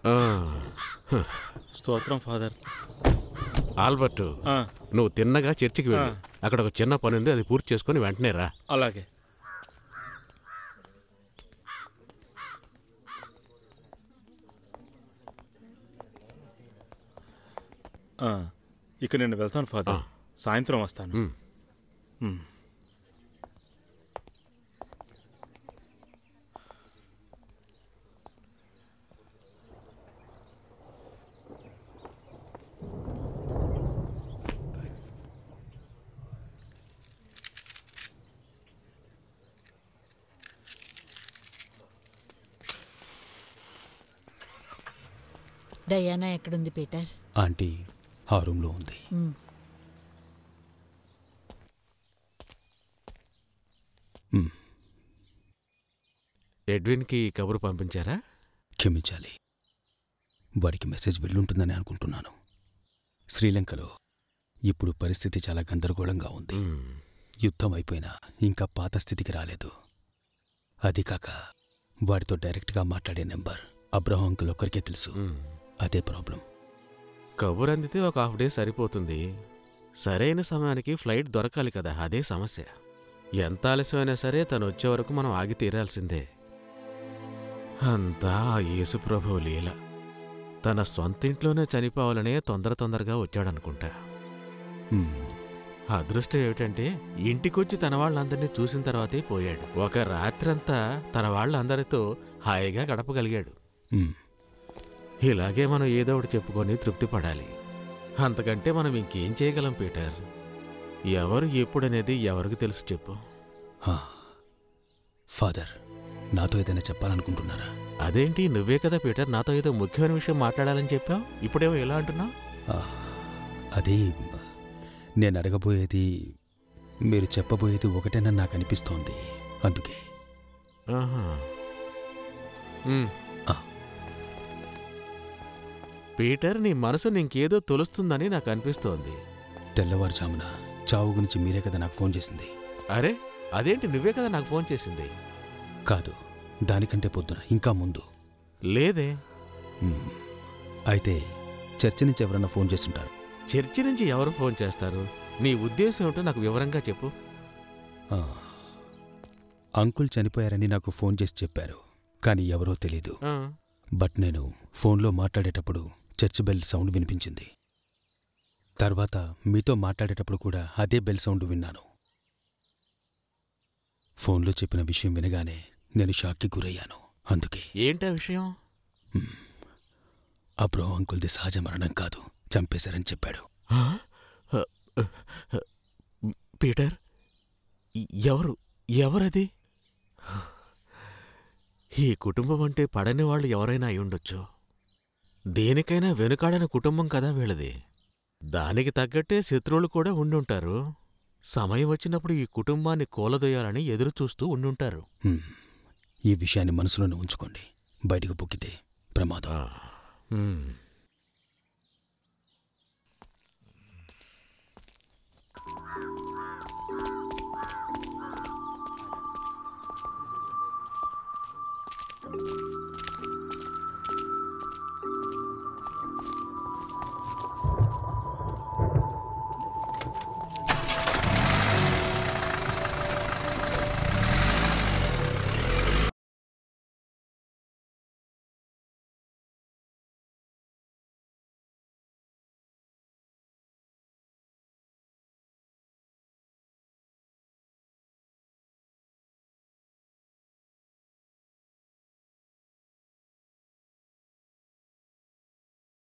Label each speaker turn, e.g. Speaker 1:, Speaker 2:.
Speaker 1: ఆ, హ.
Speaker 2: స్తోత్రం ఫాదర్
Speaker 1: ఆల్బర్టు
Speaker 2: ఆ,
Speaker 1: నువ్వు తిన్నగా చర్చికి వెళ్ళు అక్కడ ఒక చిన్న పని ఉంది అది పూర్తి చేసుకొని వెంటనే రా
Speaker 2: అలాగే ఆ, ఇక నేను వెళ్తాను ఫాదర్ సాయంత్రం వస్తాను
Speaker 1: ఉమ్.
Speaker 2: ఉమ్.
Speaker 3: డయానా ఎక్కడుంది పీటర్
Speaker 4: ఆంటీ ఆ రూమ్లో ఉంది
Speaker 3: ఉమ్.
Speaker 4: మ్,
Speaker 1: ఎడ్విన్కి ఈ కబురు పంపించారా
Speaker 4: క్షమించాలి వాడికి మెసేజ్ వెళ్ళుంటుందని అనుకుంటున్నాను శ్రీలంకలో ఇప్పుడు పరిస్థితి చాలా గందరగోళంగా ఉంది
Speaker 1: ఉమ్.
Speaker 4: యుద్ధం అయిపోయినా ఇంకా పాత స్థితికి రాలేదు అది కాక వాడితో డైరెక్ట్గా మాట్లాడే నెంబర్ అబ్రహం అంకుల్ ఒక్కరికే తెలుసు
Speaker 1: ఉమ్.
Speaker 4: అదే ప్రాబ్లం
Speaker 1: కబురు అందితే ఒక హాఫ్ డే సరిపోతుంది సరైన సమయానికి ఫ్లైట్ దొరకాలి కదా అదే సమస్య ఎంత ఆలస్యమైనా సరే తను వచ్చే వరకు మనం ఆగి తీరాల్సిందే అంతా ఆ యేసుప్రభు లీల తన సొంత ఇంట్లోనే చనిపోవాలనే తొందర తొందరగా వచ్చాడనుకుంటా
Speaker 4: మ్,
Speaker 1: అదృష్టం ఏమిటంటే ఇంటికొచ్చి తన వాళ్ళందరినీ చూసిన తర్వాతే పోయాడు ఒక రాత్రంతా తన వాళ్ళందరితో హాయిగా గడపగలిగాడు
Speaker 4: మ్,
Speaker 1: ఇలాగే మనం ఏదో ఒకటి చెప్పుకొని తృప్తి పడాలి అంతకంటే మనం ఇంకేం చేయగలం పీటర్ ఎవరు ఎప్పుడనేది ఎవరికి తెలుసు చెప్పు
Speaker 4: ఆ. ఫాదర్ నాతో ఏదైనా చెప్పాలనుకుంటున్నారా
Speaker 1: అదేంటి నువ్వే కదా పీటర్ నాతో ఏదో ముఖ్యమైన విషయం మాట్లాడాలని చెప్పావు ఇప్పుడేమో ఎలా అంటున్నావు
Speaker 4: ఆ, అది నేను అడగబోయేది మీరు చెప్పబోయేది ఒకటేనని నాకు అనిపిస్తోంది అందుకే
Speaker 1: ఆహా. ఉమ్.
Speaker 4: ఆ.
Speaker 1: పీటర్ నీ మనసు నీకేదో తొలుస్తుందని నాకు అనిపిస్తోంది
Speaker 4: తెల్లవారుజామున చావు గురించి మీరే కదా నాకు ఫోన్ చేసింది
Speaker 1: అరే అదేంటి నువ్వే కదా నాకు ఫోన్ చేసింది
Speaker 4: కాదు దానికంటే పొద్దున ఇంకా ముందు
Speaker 1: లేదే
Speaker 4: మ్మ్. అయితే చర్చి నుంచి ఎవరన్నా ఫోన్ చేస్తుంటారు
Speaker 1: చర్చి నుంచి ఎవరు ఫోన్ చేస్తారు నీ ఉద్దేశం ఏమిటో నాకు వివరంగా చెప్పు
Speaker 4: ఆ. అంకుల్ చనిపోయారని నాకు ఫోన్ చేసి చెప్పారు కానీ ఎవరో తెలీదు
Speaker 1: ఆ,
Speaker 4: బట్ నేను ఫోన్లో మాట్లాడేటప్పుడు చర్చ్ బెల్ సౌండ్ వినిపించింది తర్వాత మీతో మాట్లాడేటప్పుడు కూడా అదే బెల్ సౌండ్ విన్నాను ఫోన్లో చెప్పిన విషయం వినగానే నేను షాక్కి గురయ్యాను అందుకే
Speaker 1: ఏంటా విషయం
Speaker 4: అబ్రో అంకుల్ది సహజ మరణం కాదు చంపేశారని చెప్పాడు
Speaker 1: ఆ? హ, హ, పీటర్ ఎవరు ఎవరది ఈ కుటుంబం అంటే పడని వాళ్ళు ఎవరైనా అయి ఉండొచ్చు దేనికైనా వెనుకాడని కుటుంబం కదా వీళ్ళది దానికి తగ్గట్టే శత్రువులు కూడా ఉండుంటారు సమయం వచ్చినప్పుడు ఈ కుటుంబాన్ని కూలదొయ్యాలని ఎదురు చూస్తూ ఉండుంటారు
Speaker 4: హ్మ్. ఈ విషయాన్ని మనసులోనే ఉంచుకోండి బయటకు పొక్కితే ప్రమాదం
Speaker 1: ఆ, హ్మ్.